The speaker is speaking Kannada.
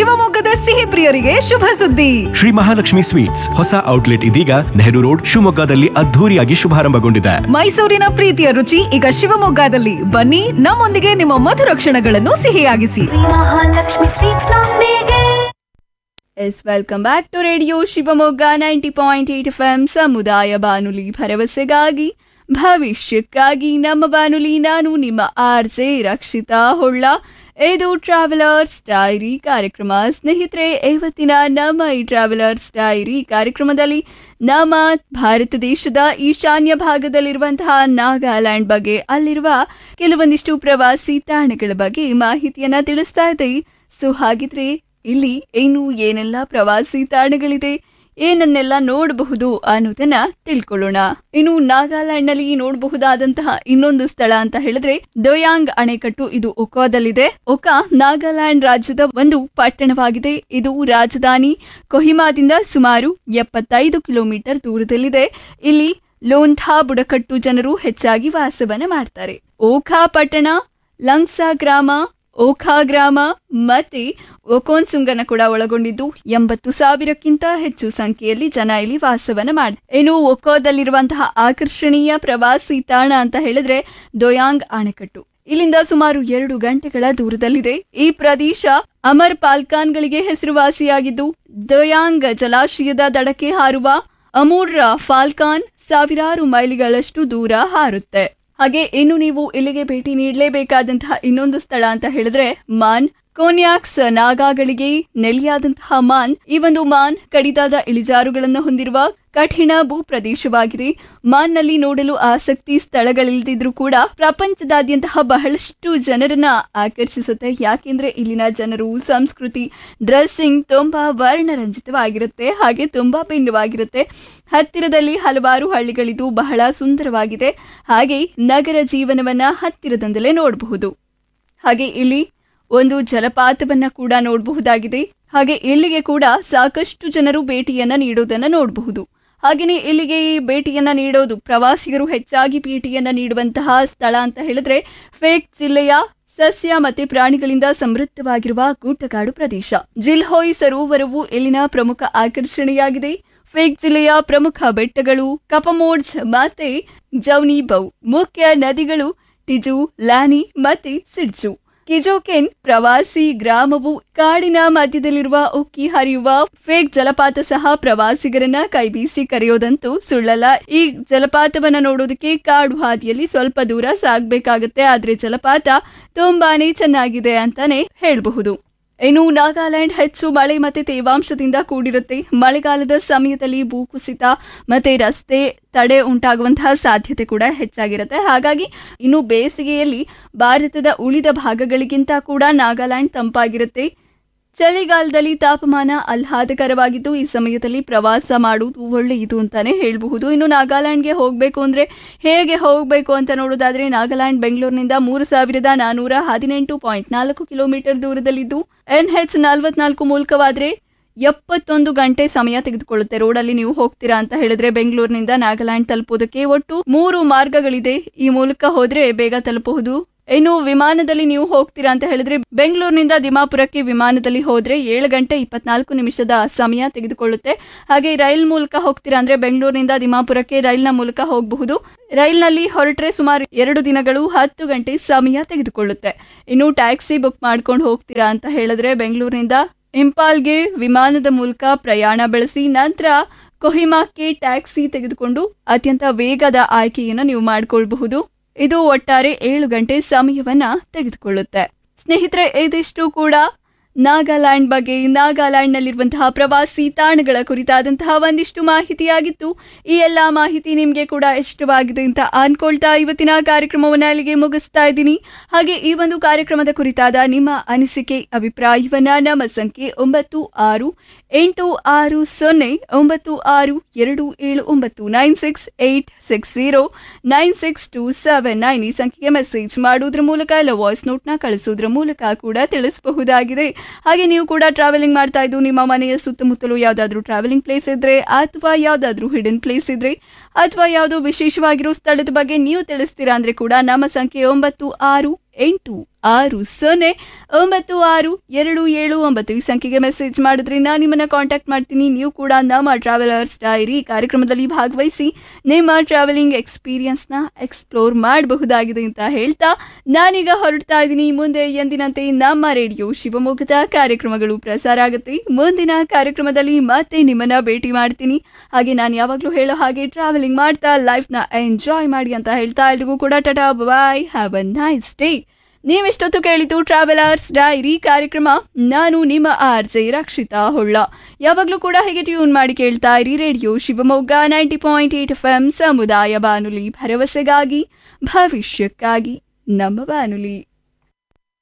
ಶಿವಮೊಗ್ಗದ ಸಿಹಿ ಪ್ರಿಯರಿಗೆ ಶುಭ ಸುದ್ದಿ ಶ್ರೀ ಮಹಾಲಕ್ಷ್ಮಿ ಸ್ವೀಟ್ಸ್ ಹೊಸ ಔಟ್ಲೆಟ್ ಇದೀಗ ನೆಹರು ರೋಡ್ ಶಿವಮೊಗ್ಗದಲ್ಲಿ ಅದ್ಧೂರಿಯಾಗಿ ಶುಭಾರಂಭಗೊಂಡಿದೆ ಮೈಸೂರಿನ ಪ್ರೀತಿಯ ರುಚಿ ಈಗ ಶಿವಮೊಗ್ಗದಲ್ಲಿ ಬನ್ನಿ ನಮ್ಮೊಂದಿಗೆ ನಿಮ್ಮ ಮಧುರ ಕ್ಷಣಗಳನ್ನು ಸಿಹಿಯಾಗಿಸಿ ಮಹಾಲಕ್ಷ್ಮಿ ಸ್ವೀಟ್ಸ್ ನೊಂದಿಗೆ yes welcome back to radio Shivamogga ninety point eight F M ಸಮುದಾಯ ಬಾನುಲಿ ಭರವಸೆಗಾಗಿ ಭವಿಷ್ಯಕ್ಕಾಗಿ ನಮ್ಮ ಬಾನುಲಿ ನಾನು ನಿಮ್ಮ ಆರ್ ಜೆ ರಕ್ಷಿತಾ ಹೊಳ್ಳ ಇದು ಟ್ರಾವೆಲರ್ಸ್ ಡೈರಿ ಕಾರ್ಯಕ್ರಮ ಸ್ನೇಹಿತರೆ ಇವತ್ತಿನ ನಮ್ಮ ಈ ಟ್ರಾವೆಲರ್ಸ್ ಡೈರಿ ಕಾರ್ಯಕ್ರಮದಲ್ಲಿ ನಮ್ಮ ಭಾರತ ದೇಶದ ಈಶಾನ್ಯ ಭಾಗದಲ್ಲಿರುವಂತಹ ನಾಗಾಲ್ಯಾಂಡ್ ಬಗ್ಗೆ ಅಲ್ಲಿರುವ ಕೆಲವೊಂದಿಷ್ಟು ಪ್ರವಾಸಿ ತಾಣಗಳ ಬಗ್ಗೆ ಮಾಹಿತಿಯನ್ನ ತಿಳಿಸ್ತಾ ಇದೆ ಸೊ ಹಾಗಿದ್ರೆ ಇಲ್ಲಿ ಏನು ಏನೆಲ್ಲ ಪ್ರವಾಸಿ ತಾಣಗಳಿದೆ ಏನನ್ನೆಲ್ಲ ನೋಡಬಹುದು ಅನ್ನೋದನ್ನ ತಿಳ್ಕೊಳ್ಳೋಣ ಇನ್ನು ನಾಗಾಲ್ಯಾಂಡ್ನಲ್ಲಿ ನೋಡಬಹುದಾದಂತಹ ಇನ್ನೊಂದು ಸ್ಥಳ ಅಂತ ಹೇಳಿದ್ರೆ ದೊಯಾಂಗ್ ಅಣೆಕಟ್ಟು ಇದು ಒಕಾದಲ್ಲಿದೆ ಒಕಾ ನಾಗಾಲ್ಯಾಂಡ್ ರಾಜ್ಯದ ಒಂದು ಪಟ್ಟಣವಾಗಿದೆ ಇದು ರಾಜಧಾನಿ ಕೊಹಿಮಾದಿಂದ ಸುಮಾರು ಎಪ್ಪತ್ತೈದು ಕಿಲೋಮೀಟರ್ ದೂರದಲ್ಲಿದೆ ಇಲ್ಲಿ ಲೋಂಥಾ ಬುಡಕಟ್ಟು ಜನರು ಹೆಚ್ಚಾಗಿ ವಾಸವನ್ನ ಮಾಡ್ತಾರೆ ಓಖಾ ಪಟ್ಟಣ ಲಂಗ್ಸಾ ಗ್ರಾಮ ಓಖಾ ಗ್ರಾಮ ಮತ್ತೆ ಒಕೋನ್ಸುಂಗನ ಕೂಡ ಒಳಗೊಂಡಿದ್ದು ಎಂಬತ್ತು ಸಾವಿರಕ್ಕಿಂತ ಹೆಚ್ಚು ಸಂಖ್ಯೆಯಲ್ಲಿ ಜನ ಇಲ್ಲಿ ವಾಸವನ್ನ ಮಾಡಿ ಇನ್ನು ಒಕೋದಲ್ಲಿರುವಂತಹ ಆಕರ್ಷಣೀಯ ಪ್ರವಾಸಿ ತಾಣ ಅಂತ ಹೇಳಿದ್ರೆ ದೊಯಾಂಗ್ ಅಣೆಕಟ್ಟು ಇಲ್ಲಿಂದ ಸುಮಾರು ಎರಡು ಗಂಟೆಗಳ ದೂರದಲ್ಲಿದೆ ಈ ಪ್ರದೇಶ ಅಮರ್ ಪಾಲ್ಕಾನ್ಗಳಿಗೆ ಹೆಸರುವಾಸಿಯಾಗಿದ್ದು ದೊಯಾಂಗ್ ಜಲಾಶಯದ ದಡಕ್ಕೆ ಹಾರುವ ಅಮೂರ್ ಫಾಲ್ಕಾನ್ ಸಾವಿರಾರು ಮೈಲಿಗಳಷ್ಟು ದೂರ ಹಾರುತ್ತೆ ಹಾಗೆ ಇನ್ನು ನೀವು ಇಲ್ಲಿಗೆ ಭೇಟಿ ನೀಡಲೇಬೇಕಾದಂತಹ ಇನ್ನೊಂದು ಸ್ಥಳ ಅಂತ ಹೇಳಿದ್ರೆ ಮಾನ್ ಕೋನ್ಯಾಕ್ಸ್ ನಾಗಾಗಳಿಗೆ ನೆಲೆಯಾದಂತಹ ಮಾನ್ ಈ ಒಂದು ಮಾನ್ ಕಡಿದಾದ ಇಳಿಜಾರುಗಳನ್ನು ಹೊಂದಿರುವ ಕಠಿಣ ಭೂ ಪ್ರದೇಶವಾಗಿದೆ ಮಾನ್ನಲ್ಲಿ ನೋಡಲು ಆಸಕ್ತಿ ಸ್ಥಳಗಳಿಲ್ದಿದ್ರೂ ಕೂಡ ಪ್ರಪಂಚದಾದ್ಯಂತಹ ಬಹಳಷ್ಟು ಜನರನ್ನ ಆಕರ್ಷಿಸುತ್ತೆ ಯಾಕೆಂದ್ರೆ ಇಲ್ಲಿನ ಜನರು ಸಂಸ್ಕೃತಿ ಡ್ರೆಸ್ಸಿಂಗ್ ತುಂಬಾ ವರ್ಣರಂಜಿತವಾಗಿರುತ್ತೆ ಹಾಗೆ ತುಂಬಾ ಭಿನ್ನವಾಗಿರುತ್ತೆ ಹತ್ತಿರದಲ್ಲಿ ಹಲವಾರು ಹಳ್ಳಿಗಳಿದ್ದು ಬಹಳ ಸುಂದರವಾಗಿದೆ ಹಾಗೆ ನಗರ ಜೀವನವನ್ನ ಹತ್ತಿರದಿಂದಲೇ ನೋಡಬಹುದು ಹಾಗೆ ಇಲ್ಲಿ ಒಂದು ಜಲಪಾತವನ್ನ ಕೂಡ ನೋಡಬಹುದಾಗಿದೆ ಹಾಗೆ ಇಲ್ಲಿಗೆ ಕೂಡ ಸಾಕಷ್ಟು ಜನರು ಭೇಟಿಯನ್ನ ನೀಡೋದನ್ನ ನೋಡಬಹುದು ಹಾಗೆಯೇ ಇಲ್ಲಿಗೆ ಈ ಭೇಟಿಯನ್ನ ನೀಡೋದು ಪ್ರವಾಸಿಗರು ಹೆಚ್ಚಾಗಿ ಭೇಟಿಯನ್ನ ನೀಡುವಂತಹ ಸ್ಥಳ ಅಂತ ಹೇಳಿದ್ರೆ ಫೇಕ್ ಜಿಲ್ಲೆಯ ಸಸ್ಯ ಮತ್ತೆ ಪ್ರಾಣಿಗಳಿಂದ ಸಮೃದ್ಧವಾಗಿರುವ ಗುಡ್ಡಗಾಡು ಪ್ರದೇಶ ಜಿಲ್ಹೋಯ್ ಸರೋವರವು ಇಲ್ಲಿನ ಪ್ರಮುಖ ಆಕರ್ಷಣೆಯಾಗಿದೆ ಫೇಕ್ ಜಿಲ್ಲೆಯ ಪ್ರಮುಖ ಬೆಟ್ಟಗಳು ಕಪಮೋಡ್ಜ್ ಮತ್ತೆ ಜೌನಿ ಬೌ ಮುಖ್ಯ ನದಿಗಳು ಟಿಜು ಲಾನಿ ಮತ್ತೆ ಸಿಡ್ಜು ಕಿಜೋಕೆನ್ ಪ್ರವಾಸಿ ಗ್ರಾಮವು ಕಾಡಿನ ಮಧ್ಯದಲ್ಲಿರುವ ಉಕ್ಕಿ ಹರಿಯುವ ಫೇಕ್ ಜಲಪಾತ ಸಹ ಪ್ರವಾಸಿಗರನ್ನ ಕೈಬೀಸಿ ಕರೆಯೋದಂತೂ ಸುಳ್ಳಲ್ಲ ಈ ಜಲಪಾತವನ್ನ ನೋಡೋದಕ್ಕೆ ಕಾಡು ಹಾದಿಯಲ್ಲಿ ಸ್ವಲ್ಪ ದೂರ ಸಾಗ್ಬೇಕಾಗತ್ತೆ ಆದ್ರೆ ಜಲಪಾತ ತುಂಬಾನೇ ಚೆನ್ನಾಗಿದೆ ಅಂತಾನೆ ಹೇಳಬಹುದು ಇನ್ನು ನಾಗಾಲ್ಯಾಂಡ್ ಹೆಚ್ಚು ಮಳೆ ಮತ್ತೆ ತೇವಾಂಶದಿಂದ ಕೂಡಿರುತ್ತೆ ಮಳೆಗಾಲದ ಸಮಯದಲ್ಲಿ ಭೂಕುಸಿತ ಮತ್ತೆ ರಸ್ತೆ ತಡೆ ಉಂಟಾಗುವಂತಹ ಸಾಧ್ಯತೆ ಕೂಡ ಹೆಚ್ಚಾಗಿರುತ್ತೆ ಹಾಗಾಗಿ ಇನ್ನು ಬೇಸಿಗೆಯಲ್ಲಿ ಭಾರತದ ಉಳಿದ ಭಾಗಗಳಿಗಿಂತ ಕೂಡ ನಾಗಾಲ್ಯಾಂಡ್ ತಂಪಾಗಿರುತ್ತೆ ಚಳಿಗಾಲದಲ್ಲಿ ತಾಪಮಾನ ಆಹ್ಲಾದಕರವಾಗಿದ್ದು ಈ ಸಮಯದಲ್ಲಿ ಪ್ರವಾಸ ಮಾಡುವುದು ಒಳ್ಳೆಯದು ಅಂತಾನೆ ಹೇಳಬಹುದು ಇನ್ನು ನಾಗಾಲ್ಯಾಂಡ್ಗೆ ಹೋಗಬೇಕು ಅಂದ್ರೆ ಹೇಗೆ ಹೋಗಬೇಕು ಅಂತ ನೋಡೋದಾದ್ರೆ ನಾಗಾಲ್ಯಾಂಡ್ ಬೆಂಗಳೂರಿನಿಂದ ಮೂರು ಸಾವಿರದ ನಾನೂರ ಹದಿನೆಂಟು ಪಾಯಿಂಟ್ ನಾಲ್ಕು ಕಿಲೋಮೀಟರ್ ದೂರದಲ್ಲಿದ್ದು ಎನ್ ಹೆಚ್ ನಲ್ವತ್ನಾಲ್ಕು ಮೂಲಕವಾದ್ರೆ ಎಪ್ಪತ್ತೊಂದು ಗಂಟೆ ಸಮಯ ತೆಗೆದುಕೊಳ್ಳುತ್ತೆ ರೋಡಲ್ಲಿ ನೀವು ಹೋಗ್ತೀರಾ ಅಂತ ಹೇಳಿದ್ರೆ ಬೆಂಗಳೂರಿನಿಂದ ನಾಗಾಲ್ಯಾಂಡ್ ತಲುಪೋದಕ್ಕೆ ಒಟ್ಟು ಮೂರು ಮಾರ್ಗಗಳಿದೆ ಈ ಮೂಲಕ ಹೋದ್ರೆ ಬೇಗ ತಲುಪಬಹುದು ಇನ್ನು ವಿಮಾನದಲ್ಲಿ ನೀವು ಹೋಗ್ತೀರಾ ಅಂತ ಹೇಳಿದ್ರೆ ಬೆಂಗಳೂರಿನಿಂದ ದಿಮಾಪುರಕ್ಕೆ ವಿಮಾನದಲ್ಲಿ ಹೋದ್ರೆ ಏಳು ಗಂಟೆ ಇಪ್ಪತ್ನಾಲ್ಕು ನಿಮಿಷದ ಸಮಯ ತೆಗೆದುಕೊಳ್ಳುತ್ತೆ ಹಾಗೆ ರೈಲ್ ಮೂಲಕ ಹೋಗ್ತೀರಾ ಅಂದ್ರೆ ಬೆಂಗಳೂರಿನಿಂದ ದಿಮಾಪುರಕ್ಕೆ ರೈಲ್ನ ಮೂಲಕ ಹೋಗಬಹುದು ರೈಲ್ನಲ್ಲಿ ಹೊರಟ್ರೆ ಸುಮಾರು ಎರಡು ದಿನಗಳು ಹತ್ತು ಗಂಟೆ ಸಮಯ ತೆಗೆದುಕೊಳ್ಳುತ್ತೆ ಇನ್ನು ಟ್ಯಾಕ್ಸಿ ಬುಕ್ ಮಾಡ್ಕೊಂಡು ಹೋಗ್ತೀರಾ ಅಂತ ಹೇಳಿದ್ರೆ ಬೆಂಗಳೂರಿನಿಂದ ಇಂಪಾಲ್ಗೆ ವಿಮಾನದ ಮೂಲಕ ಪ್ರಯಾಣ ಬೆಳೆಸಿ ನಂತರ ಕೊಹಿಮಾಕ್ಕೆ ಟ್ಯಾಕ್ಸಿ ತೆಗೆದುಕೊಂಡು ಅತ್ಯಂತ ವೇಗದ ಆಯ್ಕೆಯನ್ನು ನೀವು ಮಾಡಿಕೊಳ್ಳಬಹುದು ಇದು ಒಟ್ಟಾರೆ ಏಳು ಗಂಟೆ ಸಮಯವನ್ನ ತೆಗೆದುಕೊಳ್ಳುತ್ತೆ ಸ್ನೇಹಿತರೆ ಇದಿಷ್ಟು ಕೂಡ ನಾಗಾಲ್ಯಾಂಡ್ ಬಗ್ಗೆ ನಾಗಾಲ್ಯಾಂಡ್ನಲ್ಲಿರುವಂತಹ ಪ್ರವಾಸಿ ತಾಣಗಳ ಕುರಿತಾದಂತಹ ಒಂದಿಷ್ಟು ಮಾಹಿತಿಯಾಗಿತ್ತು ಈ ಎಲ್ಲ ಮಾಹಿತಿ ನಿಮಗೆ ಕೂಡ ಇಷ್ಟವಾಗಿದೆ ಅಂತ ಅನ್ಕೊಳ್ತಾ ಇವತ್ತಿನ ಕಾರ್ಯಕ್ರಮವನ್ನು ಅಲ್ಲಿಗೆ ಮುಗಿಸ್ತಾ ಇದ್ದೀನಿ ಹಾಗೆ ಈ ಒಂದು ಕಾರ್ಯಕ್ರಮದ ಕುರಿತಾದ ನಿಮ್ಮ ಅನಿಸಿಕೆ ಅಭಿಪ್ರಾಯವನ್ನ ನಮ್ಮ ಸಂಖ್ಯೆ ಒಂಬತ್ತು ಆರು ಎಂಟು ಆರು ಸೊನ್ನೆ ಒಂಬತ್ತು ಆರು ಎರಡು ಏಳು ಒಂಬತ್ತು nine six eight six zero nine six two seven nine ಈ ಸಂಖ್ಯೆಗೆ ಮೆಸೇಜ್ ಮಾಡೋದ್ರ ಮೂಲಕ ಇಲ್ಲ ವಾಯ್ಸ್ ನೋಟ್ನ ಕಳಿಸೋದ್ರ ಮೂಲಕ ಕೂಡ ತಿಳಿಸಬಹುದಾಗಿದೆ ಹಾಗೆ ನೀವು ಕೂಡ ಟ್ರಾವೆಲಿಂಗ್ ಮಾಡ್ತಾ ಇದ್ದು ನಿಮ್ಮ ಮನೆಯ ಸುತ್ತಮುತ್ತಲು ಯಾವುದಾದ್ರೂ ಟ್ರಾವೆಲಿಂಗ್ ಪ್ಲೇಸ್ ಇದ್ರೆ ಅಥವಾ ಯಾವುದಾದ್ರೂ ಹಿಡನ್ ಪ್ಲೇಸ್ ಇದ್ರೆ ಅಥವಾ ಯಾವುದೋ ವಿಶೇಷವಾಗಿರೋ ಸ್ಥಳದ ಬಗ್ಗೆ ನೀವು ತಿಳಿಸ್ತೀರಾ ಅಂದರೆ ಕೂಡ ನಮ್ಮ ಸಂಖ್ಯೆ ಒಂಬತ್ತು ಆರು ಎಂಟು ಆರು ಸೊನ್ನೆ ಒಂಬತ್ತು ಆರು ಎರಡು ಏಳು ಒಂಬತ್ತು ಈ ಸಂಖ್ಯೆಗೆ ಮೆಸೇಜ್ ಮಾಡಿದ್ರೆ ನಾನು ನಿಮ್ಮನ್ನ ಕಾಂಟ್ಯಾಕ್ಟ್ ಮಾಡ್ತೀನಿ ನೀವು ಕೂಡ ನಮ್ಮ ಟ್ರಾವೆಲರ್ಸ್ ಡೈರಿ ಕಾರ್ಯಕ್ರಮದಲ್ಲಿ ಭಾಗವಹಿಸಿ ನಿಮ್ಮ ಟ್ರಾವೆಲಿಂಗ್ ಎಕ್ಸ್ಪೀರಿಯನ್ಸ್ನ ಎಕ್ಸ್ಪ್ಲೋರ್ ಮಾಡಬಹುದಾಗಿದೆ ಅಂತ ಹೇಳ್ತಾ ನಾನೀಗ ಹೊರಡ್ತಾ ಇದ್ದೀನಿ ಮುಂದೆ ಎಂದಿನಂತೆ ನಮ್ಮ ರೇಡಿಯೋ ಶಿವಮೊಗ್ಗದ ಕಾರ್ಯಕ್ರಮಗಳು ಪ್ರಸಾರ ಆಗುತ್ತೆ ಮುಂದಿನ ಕಾರ್ಯಕ್ರಮದಲ್ಲಿ ಮತ್ತೆ ನಿಮ್ಮನ್ನ ಭೇಟಿ ಮಾಡ್ತೀನಿ ಹಾಗೆ ನಾನು ಯಾವಾಗಲೂ ಹೇಳೋ ಹಾಗೆ ಟ್ರಾವೆಲಿಂಗ್ ಮಾಡ್ತಾ ಲೈಫ್ನ ಎಂಜಾಯ್ ಮಾಡಿ ಅಂತ ಹೇಳ್ತಾ ಎಲ್ರಿಗೂ ಕೂಡ tata bye have a nice day ನೀವೆಷ್ಟೊತ್ತು ಕೇಳಿತು ಟ್ರಾವೆಲರ್ಸ್ ಡೈರಿ ಕಾರ್ಯಕ್ರಮ ನಾನು ನಿಮ್ಮ ಆರ್ ಜೆ ರಕ್ಷಿತಾ ಹೊಳ್ಳ ಯಾವಾಗಲೂ ಕೂಡ ಹೇಗೆ ಟ್ಯೂನ್ ಮಾಡಿ ಕೇಳ್ತಾ ಇರಿ radio Shivamogga ninety point eight F M ಸಮುದಾಯ ಬಾನುಲಿ ಭರವಸೆಗಾಗಿ ಭವಿಷ್ಯಕ್ಕಾಗಿ ನಮ್ಮ ಬಾನುಲಿ